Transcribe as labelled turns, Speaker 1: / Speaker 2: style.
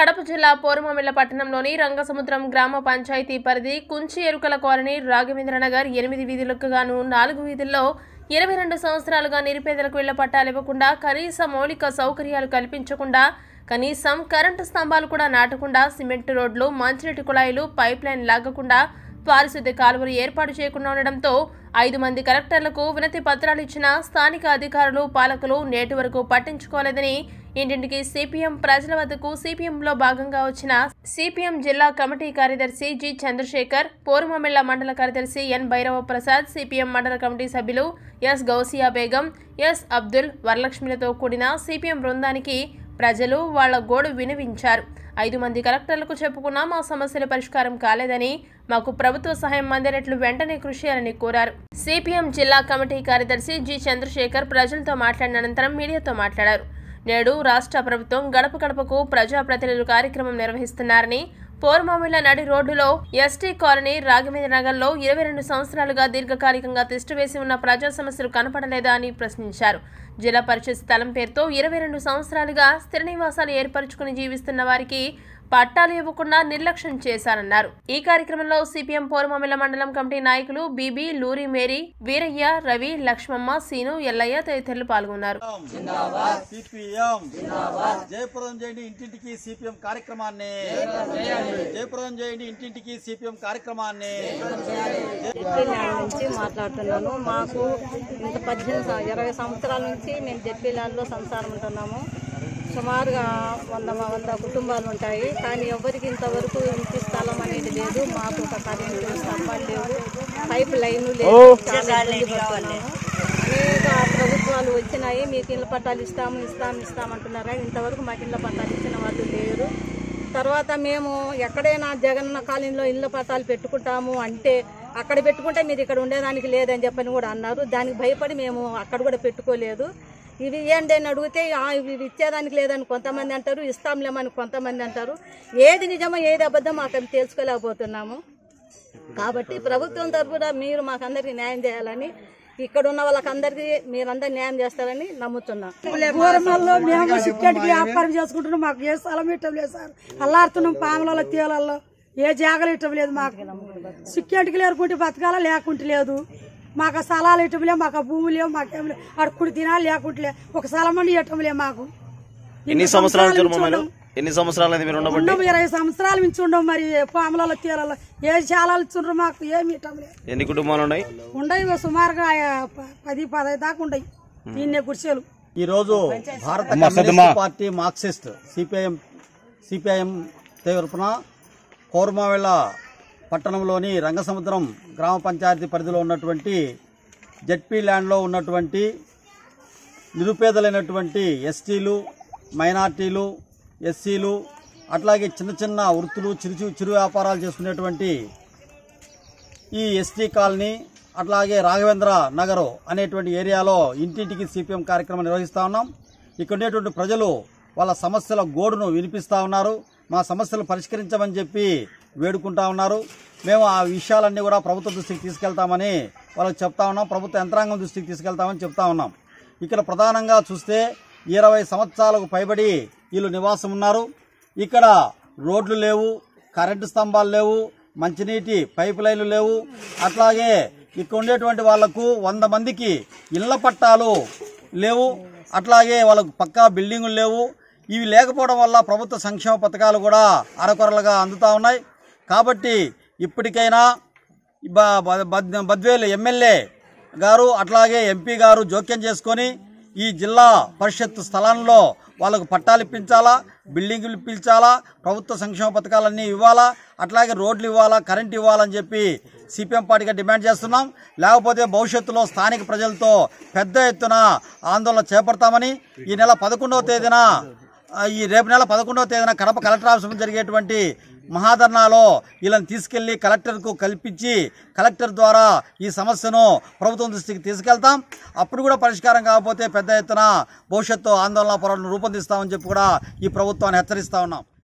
Speaker 1: కడప జిల్లా పోరుమామిళ్ల పట్టణంలోని రంగసముద్రం గ్రామ పంచాయతీ పరిధి కుంచి ఎరుకల కాలనీ రాఘవేంద్రనగర్ ఎనిమిది వీధులకు గాను నాలుగు వీధుల్లో ఇరవై రెండు సంవత్సరాలుగా నిరుపేదలకు ఇళ్ల పట్టాలు ఇవ్వకుండా కనీస మౌలిక సౌకర్యాలు కల్పించకుండా కనీసం కరెంటు స్తంభాలు కూడా నాటకుండా సిమెంట్ రోడ్లు మంచినీటి కుళాయిలు పైప్ లైన్ లాగకుండా పారిశుద్ధ్య కాలువలు ఏర్పాటు చేయకుండా ఉండడంతో ఐదు మంది కలెక్టర్లకు వినతి పత్రాలు ఇచ్చిన స్థానిక అధికారులు పాలకులు నేటి వరకు పట్టించుకోలేదని ఇంటింటికి సిపిఎం ప్రజల వద్దకు సిపిఎంలో భాగంగా వచ్చిన సిపిఎం జిల్లా కమిటీ కార్యదర్శి జి చంద్రశేఖర్ పోరుమమిళ్ల మండల కార్యదర్శి ఎన్ భైరవ ప్రసాద్ సిపిఎం మండల కమిటీ సభ్యులు ఎస్ గౌసియా బేగం ఎస్ అబ్దుల్ వరలక్ష్మిలతో కూడిన సిపిఎం బృందానికి ప్రజలు వాళ్ల గోడు వినిపించారు ఐదు మంది కలెక్టర్లకు చెప్పుకున్నా మా సమస్యల పరిష్కారం కాలేదని మాకు ప్రభుత్వ సహాయం అందేటట్లు వెంటనే కృషి చేయాలని కోరారు సిపిఎం జిల్లా కమిటీ కార్యదర్శి జి చంద్రశేఖర్ ప్రజలతో మాట్లాడిన అనంతరం మీడియాతో మాట్లాడారు నేడు రాష్ట్ర ప్రభుత్వం గడప గడపకు ప్రజాప్రతినిధులు కార్యక్రమం నిర్వహిస్తున్నారని పోర్మామిళ్ల నడి రోడ్డులో ఎస్టీ కాలనీ రాఘవేంద్ర నగర్లో ఇరవై రెండు సంవత్సరాలుగా దీర్ఘకాలికంగా తిష్టవేసి ఉన్న ప్రజా సమస్యలు కనపడలేదా అని ప్రశ్నించారు జిల్లా పరిషత్ స్థలం పేరుతో ఇరవై రెండు సంవత్సరాలుగా స్థిర నివాసాలు ఏర్పరచుకుని జీవిస్తున్న వారికి పట్టాలు ఇవ్వకుండా నిర్లక్ష్యం చేశారన్నారు ఈ కార్యక్రమంలో సిపిఎం పోరుమామిళ్ల మండలం కమిటీ నాయకులు బీబీ లూరి మేరీ వీరయ్య రవి లక్ష్మమ్మ సీను ఎల్లయ్య తదితరులు పాల్గొన్నారు
Speaker 2: సిపిఎం జయప్రదం చేయండి ఇంటింటికి సిపిఎం కార్యక్రమాన్ని జయప్రదం చేయండి ఇంటింటికి సిపిఎం కార్యక్రమాన్ని
Speaker 3: జెడ్పీల్యాండ్ నుంచి మాట్లాడుతున్నాను మాకు ఇంత పద్దెనిమిది సం- ఇరవై సంవత్సరాల నుంచి మేము జెడ్పీల్యాండ్లో సంసారం ఉంటున్నాము సుమారుగా వంద వంద కుటుంబాలు ఉంటాయి కానీ ఎవరికి ఇంతవరకు ఇంటి స్థలం అనేది లేదు మాకు ఒక కరెంటు స్తంభాలు లేవు పైప్ లైన్ లేదు చాలా ఇబ్బంది పడుతున్నాము. అనేక ప్రభుత్వాలు వచ్చినాయి మీకు ఇళ్ళ పట్టాలు ఇస్తాము ఇస్తాము ఇస్తామంటున్నారు కానీ ఇంతవరకు మాకు ఇళ్ళ పట్టాలు ఇచ్చిన వాళ్ళు లేరు తర్వాత మేము ఎక్కడైనా జగనన్న కాలనీలో ఇళ్ళ పట్టాలు పెట్టుకుంటాము అంటే అక్కడ పెట్టుకుంటే మీరు ఇక్కడ ఉండేదానికి లేదని చెప్పని కూడా అన్నారు దానికి భయపడి మేము అక్కడ కూడా పెట్టుకోలేదు ఇవి ఏంటి అని అడిగితే "ఆ, ఇవి ఇచ్చేదానికి లేదని కొంతమంది అంటారు ఇస్తాంలేమని కొంతమంది అంటారు ఏది నిజమో ఏది అబద్ధం మాకు అవి తెలుసుకోలేకపోతున్నాము కాబట్టి ప్రభుత్వం తరఫున మీరు మాకందరికీ న్యాయం చేయాలని ఇక్కడ ఉన్న వాళ్ళకందరికీ మీరందరూ న్యాయం చేస్తారని నమ్ముతున్నాం
Speaker 4: పూర్వంలో మేము సిక్కెట్కి వ్యాపారం చేసుకుంటున్నాం మాకు ఏ స్థలం ఇట్టం లేదు సార్ అల్లాడుతున్నాం పాములలో తీయాలలో ఏ జాగలు ఇట్టం లేదు మాకు సిక్కెట్కి లేరుకుంటే బతకాల లేకుంటే లేదు మాకు ఆ స్థలాలు ఇట్టం లేవు మాకు ఆ భూములు లేవు మాకేం లేవు అడుక్కుడు తినాలి లేకుంటే లేవు. ఒక స్థలం అండి ఇట్టం లేవు మాకు
Speaker 5: ఎన్ని సంవత్సరాల నుంచి ఉన్నారు మీరు ఎన్ని సంవత్సరాలు అయింది మీరు ఉండబట్టి
Speaker 4: ఉండము ఇరవై సంవత్సరాల నుంచి ఉండవు మరి పాములలో తీయాలలో ఏ చాలాలు ఇచ్చుండ్రు మాకు ఏమి ఇట్టం లేదు
Speaker 5: ఎన్ని కుటుంబాలు ఉన్నాయి
Speaker 4: ఉండవు సుమారుగా ఆ, ప- పది పదహైదు దాకా ఉండయి ఇన్నే కుర్చీలు
Speaker 2: ఈ రోజు భారత communist party Marxist CPIM CPIM తరఫున కోరమావేళ పట్టణంలోని రంగసముద్రం గ్రామ పంచాయతీ పరిధిలో ఉన్నటువంటి జెడ్పీ ల్యాండ్లో ఉన్నటువంటి నిరుపేదలైనటువంటి ఎస్టీలు మైనార్టీలు ఎస్సీలు అట్లాగే చిన్న చిన్న వృత్తులు చిరు చిరు- చిరు వ్యాపారాలు చేసుకునేటువంటి ఈ ఎస్టీ కాలనీ అట్లాగే రాఘవేంద్ర నగర్ అనేటువంటి ఏరియాలో ఇంటింటికి సిపిఎం కార్యక్రమం నిర్వహిస్తా ఉన్నాం ఇక్కడ ఉండేటువంటి ప్రజలు వాళ్ళ సమస్యల గోడును వినిపిస్తా ఉన్నారు మా సమస్యలు పరిష్కరించమని చెప్పి వేడుకుంటా ఉన్నారు మేము ఆ విషయాలన్నీ కూడా ప్రభుత్వ దృష్టికి తీసుకెళ్తామని వాళ్ళకి చెప్తా ఉన్నాం ప్రభుత్వ యంత్రాంగం దృష్టికి తీసుకెళ్తామని చెప్తా ఉన్నాం ఇక్కడ ప్రధానంగా చూస్తే ఇరవై సంవత్సరాలకు పైబడి వీళ్ళు నివాసం ఉన్నారు ఇక్కడ రోడ్లు లేవు కరెంటు స్తంభాలు లేవు మంచినీటి పైప్ లైన్లు లేవు అట్లాగే ఇక్కడ ఉండేటువంటి వాళ్లకు వంద మందికి ఇళ్ల పట్టాలు లేవు అట్లాగే వాళ్ళకు పక్కా బిల్డింగులు లేవు ఇవి లేకపోవడం వల్ల ప్రభుత్వ సంక్షేమ పథకాలు కూడా అరకొరలుగా అందుతా ఉన్నాయి కాబట్టి ఇప్పటికైనా బ- బ- బద్- బద్వేలు ఎమ్మెల్యే గారు అట్లాగే ఎంపీ గారు జోక్యం చేసుకొని ఈ జిల్లా పరిషత్ స్థలంలో వాళ్ళకు పట్టాలు ఇప్పించాలా బిల్డింగులు ఇప్పించాలా ప్రభుత్వ సంక్షేమ పథకాలన్నీ ఇవ్వాలా అట్లాగే రోడ్లు ఇవ్వాలా కరెంట్ ఇవ్వాలని చెప్పి సిపిఎం పార్టీగా డిమాండ్ చేస్తున్నాం లేకపోతే భవిష్యత్తులో స్థానిక ప్రజలతో పెద్ద ఎత్తున ఆందోళన చేపడతామని ఈ నెల పదకొండవ తేదీన ఆ, ఈ రేపు నెల పదకొండవ తేదీన కడప కలెక్టర్ ఆఫీస్ ముందు జరిగేటువంటి మహాధర్నాలో వీళ్ళని తీసుకెళ్లి కలెక్టర్కు కల్పించి కలెక్టర్ ద్వారా ఈ సమస్యను ప్రభుత్వం దృష్టికి తీసుకెళ్తాం అప్పుడు కూడా పరిష్కారం కాకపోతే పెద్ద ఎత్తున భవిష్యత్తు ఆందోళన పోరాటం రూపొందిస్తామని చెప్పి కూడా ఈ ప్రభుత్వాన్ని హెచ్చరిస్తా ఉన్నాం